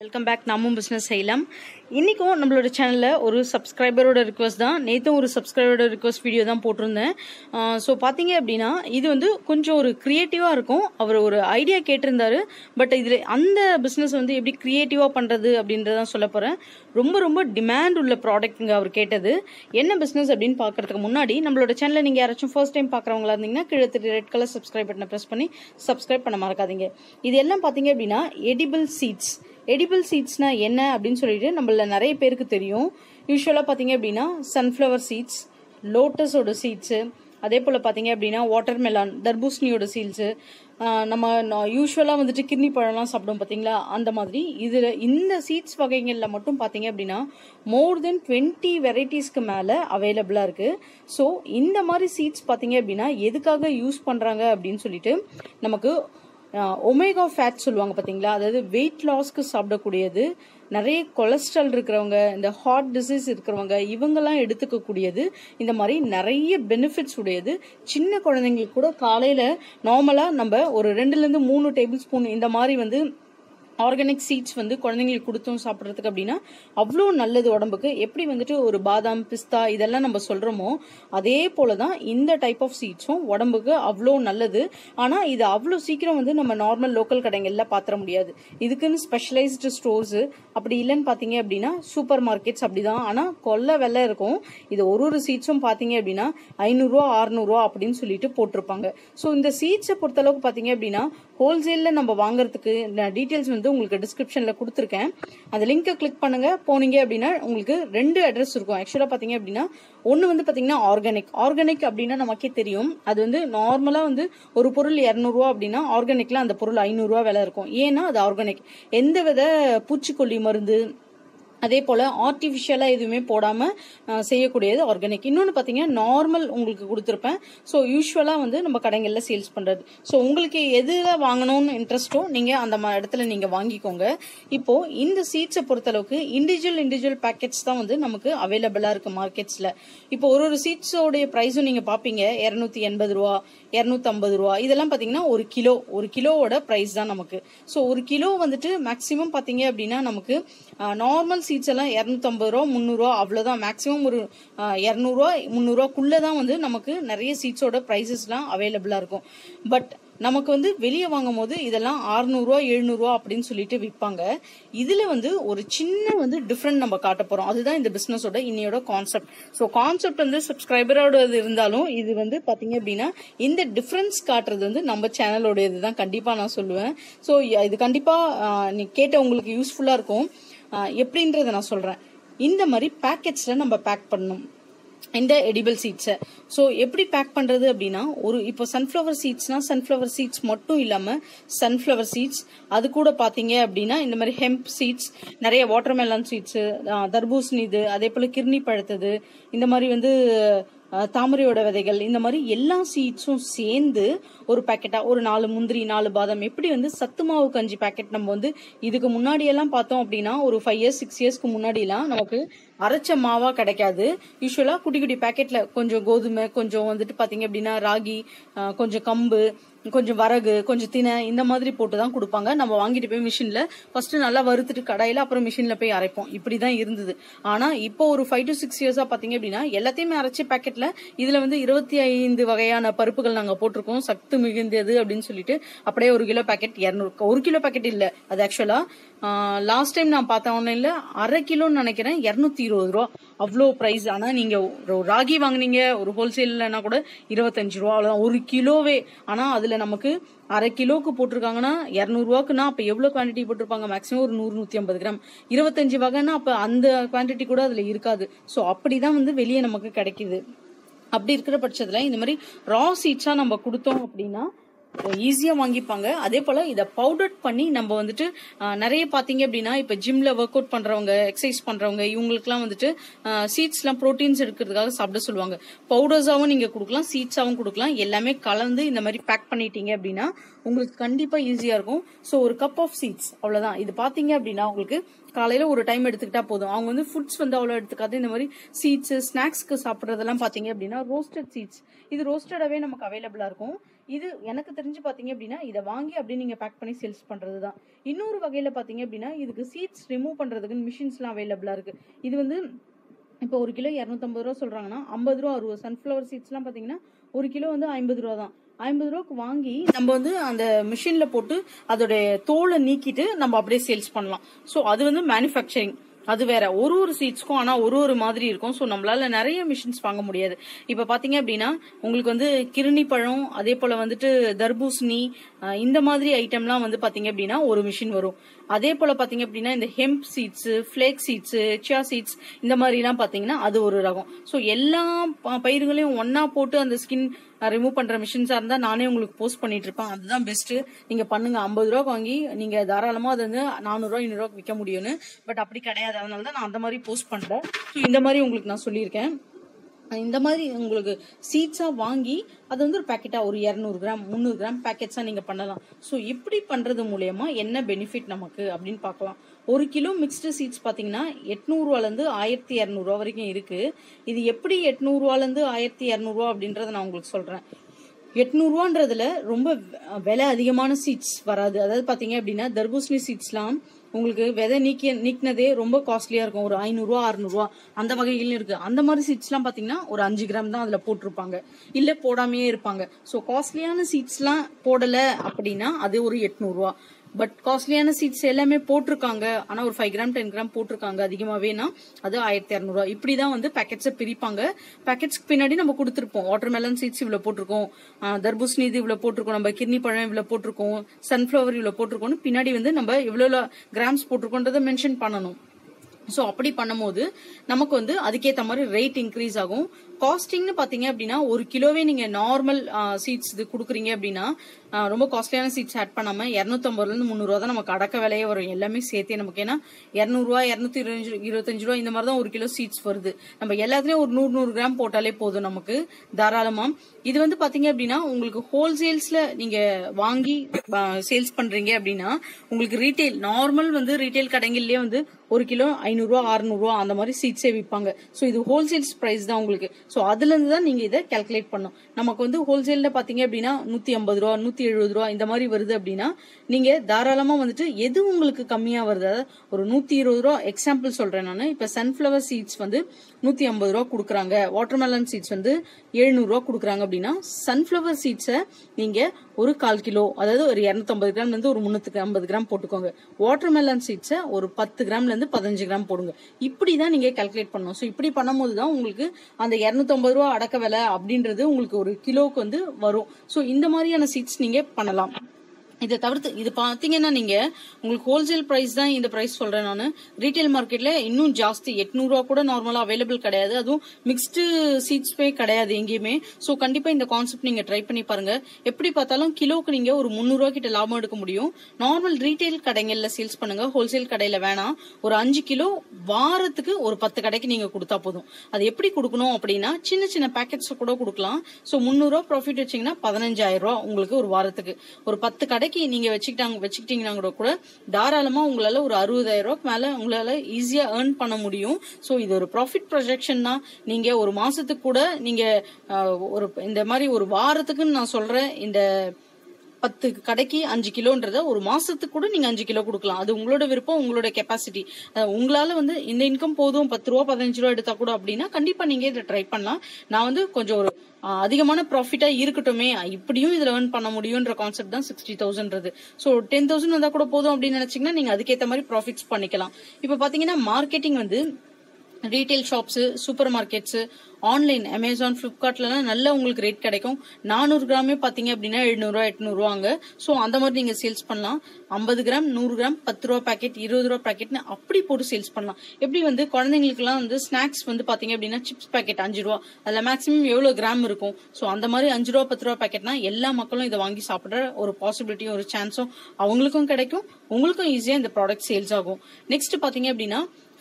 welcome back நாமும் business செய்யலாம் இன்றைக்கும் நம்மளோட சேனலில் ஒரு சப்ஸ்கிரைபரோட ரிக்வஸ்ட் தான் நேற்றும் ஒரு சப்ஸ்கிரைபரோட ரிக்வஸ்ட் வீடியோ தான் போட்டிருந்தேன் ஸோ பார்த்தீங்க அப்படின்னா இது வந்து கொஞ்சம் ஒரு க்ரியேட்டிவாக இருக்கும் அவர் ஒரு ஐடியா கேட்டிருந்தாரு பட் இதில் அந்த பிஸ்னஸ் வந்து எப்படி க்ரியேட்டிவாக பண்ணுறது அப்படின்றதான் சொல்ல போகிறேன் ரொம்ப ரொம்ப டிமாண்ட் உள்ள ப்ராடக்ட்டுங்க அவர் கேட்டது என்ன பிஸ்னஸ் அப்படின்னு பார்க்கறதுக்கு முன்னாடி நம்மளோட சேனலில் நீங்கள் யாராச்சும் ஃபர்ஸ்ட் டைம் பார்க்குறவங்களா இருந்தீங்கன்னா கீழே ரெட் கலர் சப்ஸ்கிரைப் பட்டனை ப்ரெஸ் பண்ணி சப்ஸ்கிரைப் பண்ண மறக்காதீங்க இது எல்லாம் பார்த்தீங்க அப்படின்னா எடிபிள் சீட்ஸ் எடிபிள் சீட்ஸ்னா என்ன அப்படின்னு சொல்லிட்டு நம்மள நிறைய பேருக்கு தெரியும் யூஸ்வலாக பார்த்தீங்க அப்படின்னா சன்ஃப்ளவர் சீட்ஸ் லோட்டஸோட சீட்ஸு அதே போல் பார்த்தீங்க அப்படின்னா வாட்டர் மெலான் தர்பூசணியோட சீட்ஸு நம்ம யூஸ்வலாக வந்துட்டு கிட்னி பழம்லாம் சாப்பிடுவோம் பார்த்தீங்களா அந்த மாதிரி இதில் இந்த சீட்ஸ் வகைகளில் மட்டும் பார்த்தீங்க அப்படின்னா மோர் தென் டுவெண்ட்டி வெரைட்டிஸ்க்கு மேலே அவைலபிளாக இருக்குது ஸோ இந்த மாதிரி சீட்ஸ் பார்த்தீங்க அப்படின்னா எதுக்காக யூஸ் பண்ணுறாங்க அப்படின்னு சொல்லிட்டு நமக்கு ஒமேகா ஃபேட் சொல்லுவாங்க பார்த்தீங்களா அதாவது வெயிட் லாஸ்க்கு சாப்பிடக்கூடியது நிறைய கொலஸ்ட்ரால் இருக்கிறவங்க இந்த ஹார்ட் டிசீஸ் இருக்கிறவங்க இவங்கெல்லாம் எடுத்துக்கக்கூடியது இந்த மாதிரி நிறைய பெனிஃபிட்ஸ் உடையது சின்ன குழந்தைங்களுக்கு கூட காலையில் நார்மலாக நம்ம ஒரு ரெண்டுலேருந்து மூணு டேபிள் ஸ்பூன் இந்த மாதிரி வந்து ஆர்கானிக் சீட்ஸ் வந்து குழந்தைங்களுக்கு கொடுத்தோம் சாப்பிட்றதுக்கு அப்படின்னா அவ்வளோ நல்லது உடம்புக்கு எப்படி வந்துட்டு ஒரு பாதாம் பிஸ்தா இதெல்லாம் நம்ம சொல்கிறோமோ அதே போல தான் இந்த டைப் ஆஃப் சீட்ஸும் உடம்புக்கு அவ்வளோ நல்லது ஆனால் இது அவ்வளோ சீக்கிரம் வந்து நம்ம நார்மல் லோக்கல் கடைகளில் பாத்திர முடியாது இதுக்குன்னு ஸ்பெஷலைஸ்டு ஸ்டோர்ஸு அப்படி இல்லைன்னு பார்த்தீங்க அப்படின்னா சூப்பர் மார்க்கெட்ஸ் அப்படி தான் ஆனால் கொல்ல வெள்ளை இருக்கும் இது ஒரு ஒரு சீட்ஸும் பார்த்தீங்க அப்படின்னா ஐநூறுரூவா அறுநூறுவா அப்படின்னு சொல்லிட்டு போட்டிருப்பாங்க ஸோ இந்த சீட்ஸை பொறுத்தளவுக்கு பார்த்தீங்க அப்படின்னா ஹோல்சேலில் நம்ம வாங்குறதுக்கு டீட்டெயில்ஸ் வந்து உங்களுக்கு டிஸ்கிரிப்ஷனில் கொடுத்துருக்கேன் அந்த லிங்கை கிளிக் பண்ணுங்க போனீங்க அப்படின்னா உங்களுக்கு ரெண்டு அட்ரஸ் இருக்கும் ஆக்சுவலாக பார்த்தீங்க அப்படின்னா ஒன்று வந்து பார்த்தீங்கன்னா ஆர்கானிக் ஆர்கானிக் அப்படின்னா நமக்கே தெரியும் அது வந்து நார்மலாக வந்து ஒரு பொருள் இரநூறுவா அப்படின்னா ஆர்கானிக்ல அந்த பொருள் ஐநூறுரூவா விலை இருக்கும் ஏன்னா அது ஆர்கானிக் எந்த வித பூச்சிக்கொல்லி மருந்து அதே போல் ஆர்டிஃபிஷியலாக எதுவுமே போடாமல் செய்யக்கூடியது ஆர்கானிக் இன்னொன்று பார்த்தீங்கன்னா நார்மல் உங்களுக்கு கொடுத்துருப்பேன் ஸோ யூஸ்வலாக வந்து நம்ம கடைகளில் சேல்ஸ் பண்ணுறது ஸோ உங்களுக்கு எதில் வாங்கணும்னு இன்ட்ரெஸ்ட்டோ நீங்கள் அந்த இடத்துல நீங்கள் வாங்கிக்கோங்க இப்போது இந்த சீட்ஸை பொறுத்தளவுக்கு இண்டிவிஜுவல் இண்டிவிஜுவல் பேக்கெட்ஸ் தான் வந்து நமக்கு அவைலபிளாக இருக்குது மார்க்கெட்ஸில் இப்போ ஒரு ஒரு சீட்ஸோடைய ப்ரைஸும் நீங்கள் பார்ப்பீங்க இரநூத்தி எண்பது ரூபா இரநூத்தம்பது ரூபா இதெல்லாம் பார்த்தீங்கன்னா ஒரு கிலோ ஒரு கிலோவோட ப்ரைஸ் தான் நமக்கு ஸோ ஒரு கிலோ வந்துட்டு மேக்ஸிமம் பார்த்தீங்க அப்படின்னா நமக்கு நார்மல் சீட்ஸ் எல்லாம் இரநூத்தம்பது ரூபா முந்நூறுரூவா அவ்வளோதான் மேக்ஸிமம் ஒரு இரநூறுவா முந்நூறுரூவாக்குள்ளே தான் வந்து நமக்கு நிறைய சீட்ஸோட ப்ரைஸஸ்லாம் அவைலபிளாக இருக்கும் பட் நமக்கு வந்து வெளியே வாங்கும் போது இதெல்லாம் அறுநூறுவா எழுநூறுவா அப்படின்னு சொல்லிட்டு விற்பாங்க இதில் வந்து ஒரு சின்ன வந்து டிஃப்ரெண்ட் நம்ம காட்ட போகிறோம் அதுதான் இந்த பிஸ்னஸோட இன்னையோட கான்செப்ட் ஸோ கான்செப்ட் வந்து சப்ஸ்கிரைபரோட இருந்தாலும் இது வந்து பார்த்தீங்க அப்படின்னா இந்த டிஃப்ரென்ஸ் காட்டுறது வந்து நம்ம சேனலோட இதுதான் கண்டிப்பாக நான் சொல்லுவேன் ஸோ இது கண்டிப்பாக நீ கேட்ட உங்களுக்கு யூஸ்ஃபுல்லாக இருக்கும் எப்படின்றத நான் சொல்கிறேன் இந்த மாதிரி பேக்கெட்ஸில் நம்ம பேக் பண்ணணும் இந்த எடிபிள் சீட்ஸை ஸோ எப்படி பேக் பண்ணுறது அப்படின்னா ஒரு இப்போ சன்ஃப்ளவர் சீட்ஸ்னா சன்ஃப்ளவர் சீட்ஸ் மட்டும் இல்லாமல் சன்ஃப்ளவர் சீட்ஸ் அது கூட பார்த்தீங்க அப்படின்னா இந்த மாதிரி ஹெம்ப் சீட்ஸ் நிறைய வாட்டர்மெலன் சீட்ஸு தர்பூசணி இது அதே போல் கிர்னி பழுத்தது இந்த மாதிரி வந்து தாமரையோட விதைகள் இந்த மாதிரி எல்லா சீட்ஸும் சேர்ந்து ஒரு பேக்கெட்டா ஒரு நாலு முந்திரி நாலு பாதம் எப்படி வந்து சத்து மாவு கஞ்சி பேக்கெட் நம்ம வந்து இதுக்கு முன்னாடி எல்லாம் பார்த்தோம் அப்படின்னா ஒரு ஃபைவ் இயர்ஸ் சிக்ஸ் இயர்ஸ்க்கு முன்னாடி எல்லாம் நமக்கு அரைச்ச மாவா கிடைக்காது யூஸ்வலா குட்டி குட்டி பேக்கெட்ல கொஞ்சம் கோதுமை கொஞ்சம் வந்துட்டு பாத்தீங்க அப்படின்னா ராகி கொஞ்சம் கம்பு கொஞ்சம் வரகு கொஞ்சம் தினை இந்த மாதிரி போட்டு தான் கொடுப்பாங்க நம்ம வாங்கிட்டு போய் மிஷினில் ஃபர்ஸ்ட் நல்லா வறுத்துட்டு கடையில் அப்புறம் மிஷினில் போய் அரைப்போம் இப்படி தான் இருந்தது ஆனால் இப்போ ஒரு ஃபைவ் டு சிக்ஸ் இயர்ஸாக பார்த்தீங்க அப்படின்னா எல்லாத்தையுமே அரைச்சி பேக்கெட்டில் இதில் வந்து இருபத்தி ஐந்து வகையான பருப்புகள் நாங்கள் போட்டிருக்கோம் சத்து மிகுந்தது அப்படின்னு சொல்லிட்டு அப்படியே ஒரு கிலோ பேக்கெட் இரநூறு ஒரு கிலோ பேக்கெட் இல்லை அது ஆக்சுவலாக லாஸ்ட் டைம் நான் பார்த்த ஆன்லைனில் அரை கிலோன்னு நினைக்கிறேன் இரநூத்தி இருபது ரூபா அவ்வளோ ப்ரைஸ் ஆனால் நீங்கள் ராகி வாங்கினீங்க ஒரு ஹோல்சேல்னா கூட இருபத்தஞ்சு ரூபா அவ்வளோதான் ஒரு கிலோவே ஆனால் அதில் நமக்கு அரை கிலோக்கு போட்டிருக்காங்கன்னா இரநூறுவாக்குன்னா அப்போ எவ்வளோ குவான்டிட்டி போட்டிருப்பாங்க மேக்ஸிமம் ஒரு நூறு நூற்றி ஐம்பது கிராம் இருபத்தஞ்சு வகைன்னா அப்போ அந்த குவான்டிட்டி கூட அதில் இருக்காது ஸோ அப்படி தான் வந்து வெளியே நமக்கு கிடைக்குது அப்படி இருக்கிற பட்சத்தில் இந்த மாதிரி ரா சீட்ஸாக நம்ம கொடுத்தோம் அப்படின்னா ஈஸியாக வாங்கிப்பாங்க அதே போல் இதை பவுடர் பண்ணி நம்ம வந்துட்டு நிறைய பார்த்தீங்க அப்படின்னா இப்போ ஜிம்ல ஒர்க் அவுட் பண்ணுறவங்க எக்ஸசைஸ் பண்ணுறவங்க இவங்களுக்குலாம் வந்துட்டு சீட்ஸ்லாம் ப்ரோட்டீன்ஸ் எடுக்கிறதுக்காக சாப்பிட சொல்லுவாங்க பவுடர்ஸாகவும் நீங்கள் கொடுக்கலாம் சீட்ஸாகவும் கொடுக்கலாம் எல்லாமே கலந்து இந்த மாதிரி பேக் பண்ணிட்டீங்க அப்படின்னா உங்களுக்கு கண்டிப்பாக ஈஸியாக இருக்கும் ஸோ ஒரு கப் ஆஃப் சீட்ஸ் அவ்வளோதான் இது பார்த்தீங்க அப்படின்னா உங்களுக்கு காலையில் ஒரு டைம் எடுத்துக்கிட்டா போதும் அவங்க வந்து ஃபுட்ஸ் வந்து அவ்வளோ எடுத்துக்காது இந்த மாதிரி சீட்ஸ் ஸ்நாக்ஸ்க்கு சாப்பிட்றதெல்லாம் பார்த்தீங்க அப்படின்னா ரோஸ்டட் சீட்ஸ் இது ரோஸ்டடாகவே நமக்கு அவைலபிளாக இருக்கும் இது எனக்கு தெரிஞ்சு பார்த்தீங்க அப்படின்னா இதை வாங்கி அப்படியே நீங்கள் பேக் பண்ணி சேல்ஸ் பண்ணுறது தான் இன்னொரு வகையில் பார்த்தீங்க அப்படின்னா இதுக்கு சீட்ஸ் ரிமூவ் பண்ணுறதுக்குன்னு மிஷின்ஸ்லாம் அவைலபிளாக இருக்குது இது வந்து இப்போ ஒரு கிலோ இரநூத்தம்பது ரூபா சொல்கிறாங்கன்னா ஐம்பது ரூபா அறுபது சன்ஃப்ளவர் சீட்ஸ்லாம் பார்த்தீங்கன்னா ஒரு கிலோ வந்து ஐம்பது ரூபா தான் ஐம்பது ரூபாய்க்கு வாங்கி நம்ம வந்து அந்த மிஷினில் போட்டு அதோடைய தோலை நீக்கிட்டு நம்ம அப்படியே சேல்ஸ் பண்ணலாம் ஸோ அது வந்து மேனுஃபேக்சரிங் அது வேற ஒரு ஒரு சீட்ஸ்க்கும் ஆனா ஒரு ஒரு மாதிரி இருக்கும் ஸோ நம்மளால நிறைய மிஷின்ஸ் வாங்க முடியாது இப்ப பாத்தீங்க அப்படின்னா உங்களுக்கு வந்து கிருணி பழம் அதே போல வந்துட்டு தர்பூசணி அஹ் இந்த மாதிரி ஐட்டம்லாம் வந்து பாத்தீங்க அப்படின்னா ஒரு மிஷின் வரும் அதே போல பாத்தீங்க அப்படின்னா இந்த hemp seeds flake seeds chia seeds இந்த மாதிரி எல்லாம் பாத்தீங்கன்னா அது ஒரு ரகம் ஸோ எல்லா ப- பயிர்களையும் ஒன்னா போட்டு அந்த ஸ்கின் ரிமூவ் பண்ற மிஷின்ஸா இருந்தா நானே உங்களுக்கு போஸ்ட் பண்ணிட்டு இருப்பேன் அதுதான் பெஸ்ட் நீங்க பண்ணுங்க ஐம்பது ரூபா வாங்கி நீங்க தாராளமா அது வந்து நானூறு ரூபா ஐநூறு ரூபா விற்க முடியும்னு பட் அப்படி கிடையாது அதனால தான் நான் அந்த மாதிரி போஸ்ட் பண்றேன் ஸோ இந்த மாதிரி உங்களுக்கு நான் சொல்லியிருக்கேன் இந்த மாதிரி உங்களுக்கு சீட்ஸா வாங்கி அது வந்து ஒரு பேக்கெட்டா ஒரு இரநூறு கிராம் முந்நூறு கிராம் பேக்கெட்ஸா நீங்க பண்ணலாம் ஸோ இப்படி பண்றது மூலயமா என்ன பெனிஃபிட் நமக்கு அப்படின்னு பார்க்கலாம் ஒரு கிலோ மிக்ஸ்டு சீட்ஸ் பாத்தீங்கன்னா எட்நூறுவாலேருந்து ஆயிரத்தி இரநூறுவா வரைக்கும் இருக்கு இது எப்படி எட்நூறுவாலேருந்து ஆயிரத்தி இரநூறுவா அப்படின்றத நான் உங்களுக்கு சொல்றேன் எட்நூறுவான்றதுல ரொம்ப வ- விலை அதிகமான சீட்ஸ் வராது அதாவது பாத்தீங்க அப்படின்னா தர்பூசணி சீட்ஸ்லாம் உங்களுக்கு விதை நீக்கிய நீக்கினதே ரொம்ப காஸ்ட்லியா இருக்கும் ஒரு ஐநூறுரூவா அறுநூறுவா அந்த வகையிலும் இருக்கு அந்த மாதிரி சீட்ஸ்லாம் பாத்தீங்கன்னா ஒரு அஞ்சு கிராம் தான் அதுல போட்டிருப்பாங்க இல்ல போடாமையே இருப்பாங்க ஸோ காஸ்ட்லியான சீட்ஸ்லாம் போடல அப்படின்னா அது ஒரு எட்நூறுரூவா பட் காஸ்ட்லியான சீட்ஸ் எல்லாமே போட்டிருக்காங்க ஆனா ஒரு ஃபைவ் கிராம் டென் கிராம் போட்டிருக்காங்க அதிகமாவேனா அது ஆயிரத்தி இரநூறுவா இப்படிதான் வந்து பேக்கெட்ஸை பிரிப்பாங்க பேக்கெட்ஸ்க்கு பின்னாடி நம்ம கொடுத்துருப்போம் வாட்டர் மெலன் சீட்ஸ் இவ்வளவு போட்டிருக்கோம் ஆஹ் தர்பூசணி இது இவ்வளவு போட்டிருக்கோம் நம்ம கிர்னி பழம் இவ்வளவு போட்டிருக்கோம் சன்ஃபிளவர் இவ்வளவு போட்டிருக்கோம்னு பின்னாடி வந்து நம்ம எவ்வளவு கிராம்ஸ் போட்டிருக்கோன்றதை மென்ஷன் பண்ணணும் ஸோ அப்படி பண்ணும்போது நமக்கு வந்து அதுக்கேற்ற மாதிரி ரேட் இன்க்ரீஸ் ஆகும் காஸ்டிங்னு பார்த்தீங்க அப்படின்னா ஒரு கிலோவே நீங்கள் நார்மல் சீட்ஸ் இது கொடுக்குறீங்க அப்படின்னா ஆஹ் ரொம்ப காஸ்ட்லியான சீட்ஸ் ஆட் பண்ணாமல் இரநூத்தம்பதுலேருந்து முந்நூறுவா தான் நமக்கு அடக்க விலையே வரும் எல்லாமே சேர்த்தே நமக்கு ஏன்னா இரநூறுவா இரநூத்தி இருபஞ்சு இருபத்தஞ்சு ரூபா இந்த மாதிரி தான் ஒரு கிலோ சீட்ஸ் வருது நம்ம எல்லாத்துலேயும் ஒரு நூறு நூறு கிராம் போட்டாலே போதும் நமக்கு தாராளமாக இது வந்து பார்த்தீங்க அப்படின்னா உங்களுக்கு ஹோல்சேல்ஸில் நீங்கள் வாங்கி சேல்ஸ் பண்ணுறீங்க அப்படின்னா உங்களுக்கு ரீட்டைல் நார்மல் வந்து ரீட்டைல் கடைகள்லேயே வந்து ஒரு கிலோ ஐநூறுரூவா அறுநூறுவா அந்த மாதிரி சீட்ஸே விற்பாங்க ஸோ இது ஹோல்சேல்ஸ் ப்ரைஸ் தான் உங்களுக்கு ஸோ அதுலேருந்து தான் நீங்கள் இதை கால்குலேட் பண்ணும் நமக்கு வந்து ஹோல்சேலில் பார்த்தீங்க அப்படின்னா நூற்றி ஐம்பது ரூபா நூற்றி எழுபது ரூபா இந்த மாதிரி வருது அப்படின்னா நீங்கள் தாராளமாக வந்துட்டு எது உங்களுக்கு கம்மியாக வருது அதாவது ஒரு நூற்றி இருபது ரூபா எக்ஸாம்பிள் சொல்கிறேன் நான் இப்போ சன்ஃப்ளவர் சீட்ஸ் வந்து நூற்றி ஐம்பது ரூபா கொடுக்குறாங்க வாட்டர்மெலன் சீட்ஸ் வந்து எழுநூறுவா கொடுக்குறாங்க அப்படின்னா சன்ஃப்ளவர் சீட்ஸை நீங்கள் ஒரு கால் கிலோ அதாவது ஒரு இரநூத்தம்பது கிராம்லேருந்து ஒரு முந்நூற்றி ஐம்பது கிராம் போட்டுக்கோங்க வாட்டர்மெலன் சீட்ஸை ஒரு பத்து கிராம்லேருந்து பதினஞ்சு கிராம் போடுங்க இப்படி தான் நீங்கள் கால்குலேட் பண்ணணும் ஸோ இப்படி பண்ணும்போது தான் உங்களுக்கு அந்த இரநூத்தம்பது ரூபா அடக்க விலை அப்படின்றது உங்களுக்கு ஒரு கிலோவுக்கு வந்து வரும் ஸோ இந்த மாதிரியான சீட்ஸ் நீங்கள் பண்ணலாம் இதை தவிர்த்து இது பாத்தீங்கன்னா நீங்க உங்களுக்கு ஹோல்சேல் பிரைஸ் தான் இந்த பிரைஸ் சொல்றேன் நான் ரீட்டைல் மார்க்கெட்ல இன்னும் ஜாஸ்தி எட்நூறுவா கூட நார்மலா அவைலபிள் கிடையாது அதுவும் மிக்ஸ்டு சீட்ஸ் பே கிடையாது எங்கேயுமே ஸோ கண்டிப்பா இந்த கான்செப்ட் நீங்க ட்ரை பண்ணி பாருங்க எப்படி பார்த்தாலும் கிலோக்கு நீங்க ஒரு முந்நூறுவா கிட்ட லாபம் எடுக்க முடியும் நார்மல் ரீட்டைல் கடைகள்ல சேல்ஸ் பண்ணுங்க ஹோல்சேல் கடையில வேணாம் ஒரு அஞ்சு கிலோ வாரத்துக்கு ஒரு பத்து கடைக்கு நீங்க கொடுத்தா போதும் அது எப்படி கொடுக்கணும் அப்படின்னா சின்ன சின்ன பேக்கெட்ஸ் கூட கொடுக்கலாம் ஸோ முந்நூறுவா ப்ராஃபிட் வச்சீங்கன்னா பதினஞ்சாயிரம் ரூபா உங்களுக்கு ஒரு வாரத்துக்கு ஒரு பத்து கடைக்கு நீங்க வச்சுக்கிட்டாங்க வச்சுக்கிட்டீங்கன்னா கூட கூட தாராளமா உங்களால ஒரு அறுபதாயிரம் ரூபாய்க்கு மேல உங்களால ஈஸியா ஏர்ன் பண்ண முடியும் ஸோ இது ஒரு ப்ராஃபிட் ப்ரொஜெக்ஷன் தான் நீங்க ஒரு மாசத்துக்கு கூட நீங்க ஆஹ், ஒரு இந்த மாதிரி ஒரு வாரத்துக்குன்னு நான் சொல்றேன் இந்த பத்து கடைக்கு அஞ்சு கிலோன்றத ஒரு மாசத்துக்கு கூட நீங்க அஞ்சு கிலோ கொடுக்கலாம் அது உங்களோட விருப்பம் உங்களோட கெப்பாசிட்டி உங்களால வந்து இந்த இன்கம் போதும் பத்து ரூபா பதினஞ்சு ரூபா எடுத்தா கூட அப்படின்னா கண்டிப்பா நீங்க இதை ட்ரை பண்ணலாம் நான் வந்து கொஞ்சம் ஒரு ஆஹ், அதிகமான ப்ராஃபிட்டா இருக்கட்டுமே இப்படியும் இதுல ஏர்ன் பண்ண முடியும்ன்ற கான்செப்ட் தான் சிக்ஸ்டி தௌசண்ட்றது ஸோ டென் தௌசண்ட் வந்தா கூட போதும் அப்படின்னு நினைச்சீங்கன்னா நீங்க அதுக்கேற்ற மாதிரி ப்ராஃபிட்ஸ் பண்ணிக்கலாம் இப்போ பாத்தீங்கன்னா மார்க்கெட்டிங் வந்து retail shops super markets online Amazon ஃப்ளிப்கார்ட்லலாம் நல்ல உங்களுக்கு ரேட் கிடைக்கும் நானூறு கிராமே பார்த்தீங்க அப்படின்னா எழுநூறுவா எட்நூறுவாங்க ஸோ அந்த மாதிரி நீங்கள் சேல்ஸ் பண்ணலாம் ஐம்பது கிராம் நூறு கிராம் பத்து ரூபா பேக்கெட் இருபது ரூபா பேக்கெட்னு அப்படி போட்டு சேல்ஸ் பண்ணலாம் எப்படி வந்து குழந்தைங்களுக்குலாம் வந்து ஸ்நாக்ஸ் வந்து பார்த்தீங்க அப்படின்னா சிப்ஸ் பேக்கெட் அஞ்சு ரூபா அதில் மேக்ஸிமம் எவ்வளோ கிராம் இருக்கும் ஸோ அந்த மாதிரி அஞ்சு ரூபா பத்து ரூபா பேக்கெட்னா எல்லா மக்களும் இதை வாங்கி சாப்பிட்ற ஒரு பாசிபிலிட்டியும் ஒரு சான்ஸும் அவங்களுக்கும் கிடைக்கும் உங்களுக்கும் ஈஸியாக இந்த ப்ராடக்ட் சேல்ஸ் ஆகும் நெக்ஸ்ட் பார்த்தீங்க அப்படின்னா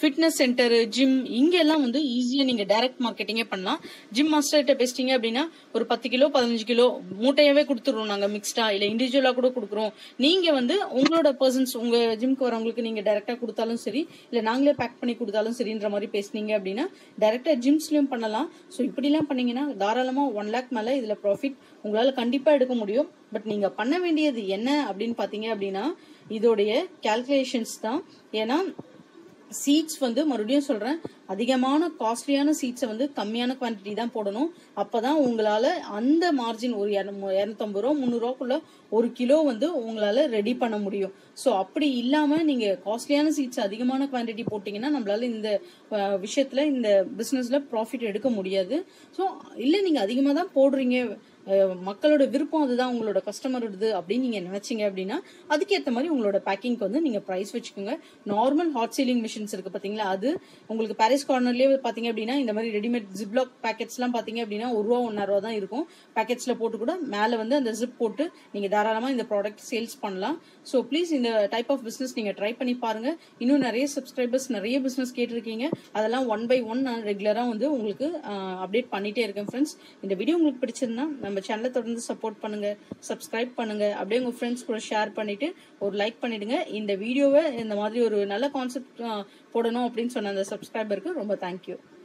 ஃபிட்னஸ் சென்டர் ஜிம் இங்கெல்லாம் வந்து ஈஸியாக நீங்கள் டைரக்ட் மார்க்கெட்டிங்கே பண்ணலாம் ஜிம் மாஸ்டர்கிட்ட பேசிட்டீங்க அப்படின்னா ஒரு பத்து கிலோ பதினஞ்சு கிலோ மூட்டையாவே கொடுத்துருவோம் நாங்கள் மிக்ஸ்டா இல்லை இண்டிவிஜுவலாக கூட கொடுக்குறோம் நீங்கள் வந்து உங்களோட பர்சன்ஸ் உங்கள் ஜிம்க்கு வரவங்களுக்கு நீங்கள் டைரெக்டாக கொடுத்தாலும் சரி இல்லை நாங்களே பேக் பண்ணி கொடுத்தாலும் சரின்ற மாதிரி பேசுனீங்க அப்படின்னா டைரெக்டாக ஜிம்ஸ்லையும் பண்ணலாம் ஸோ இப்படிலாம் பண்ணீங்கன்னா தாராளமாக ஒன் லேக் மேலே இதில் ப்ராஃபிட் உங்களால் கண்டிப்பாக எடுக்க முடியும் பட் நீங்கள் பண்ண வேண்டியது என்ன அப்படின்னு பார்த்தீங்க அப்படின்னா இதோடைய கால்குலேஷன்ஸ் தான் ஏன்னா சீட்ஸ் வந்து மறுபடியும் சொல்றேன் அதிகமான காஸ்ட்லியான சீட்ஸை வந்து கம்மியான குவான்டிட்டி தான் போடணும் அப்பதான் உங்களால அந்த மார்ஜின் ஒரு இரநூத்தம்பது ரூபா முந்நூறுவாக்குள்ள ஒரு கிலோ வந்து உங்களால ரெடி பண்ண முடியும் ஸோ அப்படி இல்லாம நீங்க காஸ்ட்லியான சீட்ஸ் அதிகமான குவான்டிட்டி போட்டீங்கன்னா நம்மளால இந்த அஹ், விஷயத்துல இந்த பிசினஸ்ல ப்ராஃபிட் எடுக்க முடியாது ஸோ இல்ல நீங்க அதிகமாக தான் போடுறீங்க அஹ், மக்களோட விருப்பம் அதுதான் உங்களோட கஸ்டமரோடது அப்படின்னு நீங்க நினைச்சீங்க அப்படின்னா அதுக்கேற்ற மாதிரி உங்களோட பேக்கிங்க்கு வந்து நீங்க ப்ரைஸ் வச்சுக்கோங்க நார்மல் ஹாட் சீலிங் மிஷின்ஸ் இருக்கு பாத்தீங்களா அது உங்களுக்கு பாரிஸ் கார்னர்லயே பாத்தீங்க அப்படின்னா இந்த மாதிரி ரெடிமேட் ஜிப்லாக் பேக்கெட்ஸ் எல்லாம் பாத்தீங்க அப்படின்னா ஒரு ரூபா ஒன்னரை ரூபா தான் இருக்கும் பேக்கெட்ஸ்ல போட்டு கூட மேல வந்து அந்த ஜிப் போட்டு நீங்க தாராளமா இந்த ப்ராடக்ட் சேல்ஸ் பண்ணலாம் ஸோ ப்ளீஸ் இந்த டைப் ஆஃப் பிசினஸ் நீங்க ட்ரை பண்ணி பாருங்க இன்னும் நிறைய சப்ஸ்கிரைபர்ஸ் நிறைய பிசினஸ் கேட்டிருக்கீங்க அதெல்லாம் ஒன் பை ஒன் நான் ரெகுலரா வந்து உங்களுக்கு அப்டேட் பண்ணிட்டே இருக்கேன் ஃப்ரெண்ட்ஸ் இந்த வீடியோ உங்களுக்கு பிடிச்சிருந்தா நம்ம சேனலை தொடர்ந்து சப்போர்ட் பண்ணுங்க சப்ஸ்கிரைப் பண்ணுங்க அப்படியே உங்க ஃப்ரெண்ட்ஸ் கூட ஷேர் பண்ணிட்டு ஒரு லைக் பண்ணிடுங்க இந்த வீடியோவை இந்த மாதிரி ஒரு நல்ல கான்செப்ட் போடணும் அப்படின்னு சொன்ன அந்த சப்ஸ்கிரைபருக்கு ரொம்ப தேங்க்யூ